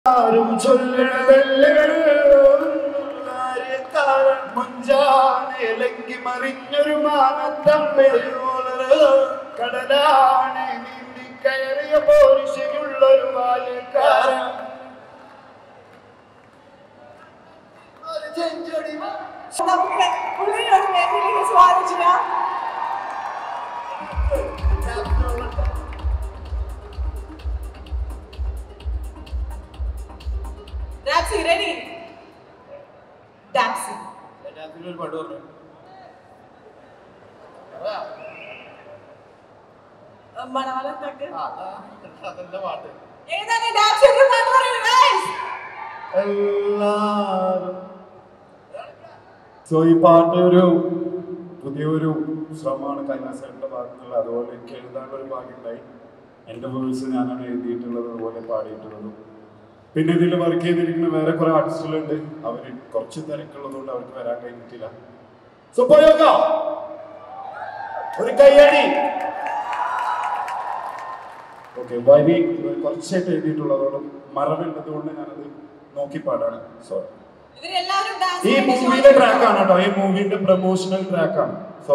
ആരും ചൊല്ലണതല്ലുകൾ മുഞ്ചാനേലങ്കി മറിഞ്ഞൊരു മാനത്തമ്മിൽ കടലാണ് നീന്തി കയറിയ പോരിശയുള്ളൊരു ബാല്യക്കാരൻ ഒരു ചെഞ്ചൊടി നമുക്ക് പുള്ളിയുടെ വേദിയിലേക്ക് സ്വാഗതം ചെയ്യാം ഡാപ്സി റെഡി ഡാപ്സി ഒരു പാട്ട് പറഞ്ഞു മണവലത്തൊക്കെ അതല്ല പാട്ട് ഏതാണ് ഡാപ്സി ഒരു പാട്ട് പറയൂ ഗൈസ് എല്ലാരും സോ ഈ പാട്ട് ഒരു പുതിയൊരു ശ്രമമാണ് കൈലാസേട്ടൻ്റെ ഭാഗത്തുള്ള അതുപോലെ എനിക്ക് എഴുതാനുള്ള ഒരു ഭാഗ്യമുണ്ടായി എൻ്റെ വേഴ്സ് ഞാനാണ് എഴുതിയിട്ടുള്ളത് അതുപോലെ പാടിയിട്ടുള്ളതും പിന്നെ ഇതിൽ വർക്ക് ചെയ്തിരിക്കുന്ന വേറെ കുറെ ആർട്ടിസ്റ്റുകളുണ്ട് അവർ കുറച്ച് തിരക്കുള്ളതുകൊണ്ട് അവർക്ക് വരാൻ കഴിഞ്ഞിട്ടില്ല സോ പോയോക്ക ഒരു കയ്യടി ഓക്കെ വരി കുറച്ചായിട്ട് എഴുതിയിട്ടുള്ളതുകൊണ്ട് മറവുള്ളതുകൊണ്ട് ഞാനത് നോക്കി പാടാണ് സോറി ഇവരെല്ലാവരും ഡാൻസ് ഈ മൂവിയുടെ ട്രാക്കാണ് കേട്ടോ ഈ മൂവിന്റെ പ്രൊമോഷണൽ ട്രാക്കാണ് സോ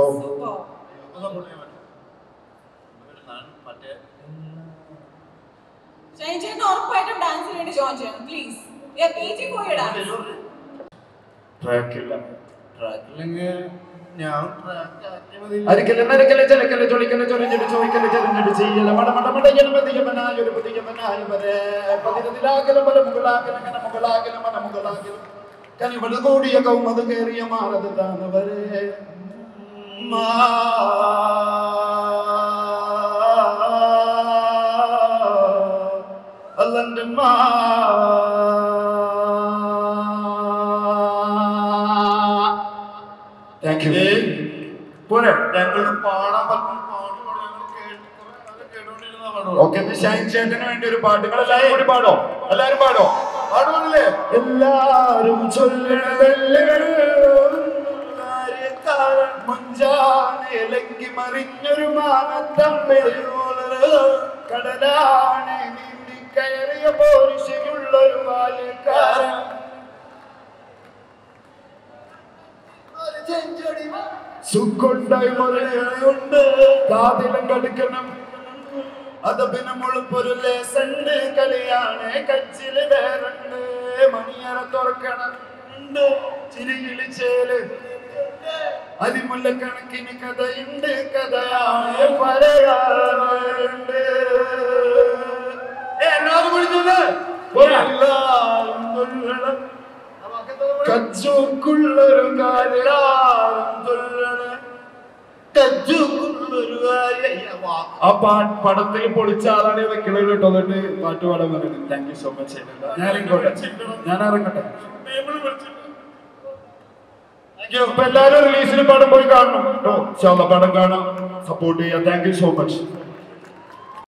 ഷൈൻ ചേട്ടൻ ഉറപ്പായിട്ടും ഡാൻസിന് വേണ്ടി ജോയിൻ ചെയ്യണം please waiting for your dance ട്രാക്കില്ല ഞാൻ അരിക്കല് നരക്കല് ചലക്കല് ചൊളിക്കല് ചൊരിഞ്ഞിട്ട് ചോദിക്കല് ചെറിഞ്ഞിട്ട് ചെയ്യല മട മട മടയല മതിയമനായ ഒരു പുതിയമനായ വരെ പതിരത്തിലാകല മല മുകളാകല കന മുകളാകല മന മുകളാകല കനിവള് കൂടിയ കൗമത് കേറിയ മാറതാണ് വരെ മാ അല്ലന്റെ മാ താങ്ക് യു പോരെ ഞങ്ങൾക്ക് പാടാൻ പറ്റുന്ന പാട്ട് പാടും ഞങ്ങൾ കേട്ട് കേട്ടോണ്ടിരുന്ന പാടും ഓക്കെ ഷൈൻ ചേട്ടന് വേണ്ടി ഒരു പാട്ട് നിങ്ങൾ എല്ലാവരും കൂടി പാടോ എല്ലാവരും പാടോ പാടുമല്ലേ എല്ലാരും ചൊല്ലണതല്ലുകൾ മുഞ്ചാനേലങ്കി മറിഞ്ഞൊരു മാനത്തമ്മിൽ കടലാണ് നീന്തി കയറിയ പോരിശയുള്ളൊരു ബാല്യക്കാരൻ സുഖുണ്ടായി മുരളിയുണ്ട് കാതിലും കടുക്കണം അതപിന് മുളുപ്പൊരു ലേസണ്ട് കളിയാണ് കച്ചില് വേറുണ്ട് മണിയറ തുറക്കണം ഉണ്ട് ചിരികിളി ചേല് അതിമുല്ല കണക്കിന് കഥയുണ്ട് കഥയാണ് പറയാറുണ്ട് എല്ലാവരും വിളിച്ചല്ലേ എല്ലാവരും തുള്ളണം കച്ചോക്കുള്ളൊരു കാലാറും തുള്ളണം കജ്ജുക്കുള്ളൊരു കാര്യം. ആ പാട്ട് പടത്തിൽ പൊളിച്ച ആളാണ് ഈ വെക്കണത് കേട്ടോ എന്നിട്ട് പാട്ട് പാടാൻ പറയുന്നത് താങ്ക് യു സോ മച്ച് ഞാൻ ഇറങ്ങോട്ടെ ഞാൻ ഇറങ്ങട്ടെ ടേബിൾ വിളിച്ചിട്ട് അപ്പൊ എല്ലാരും റിലീസിന് പടം പോയി കാണണം കേട്ടോ ഇൻഷാ അല്ലാ പടം കാണാം സപ്പോർട്ട് ചെയ്യാം താങ്ക് യു സോ മച്ച്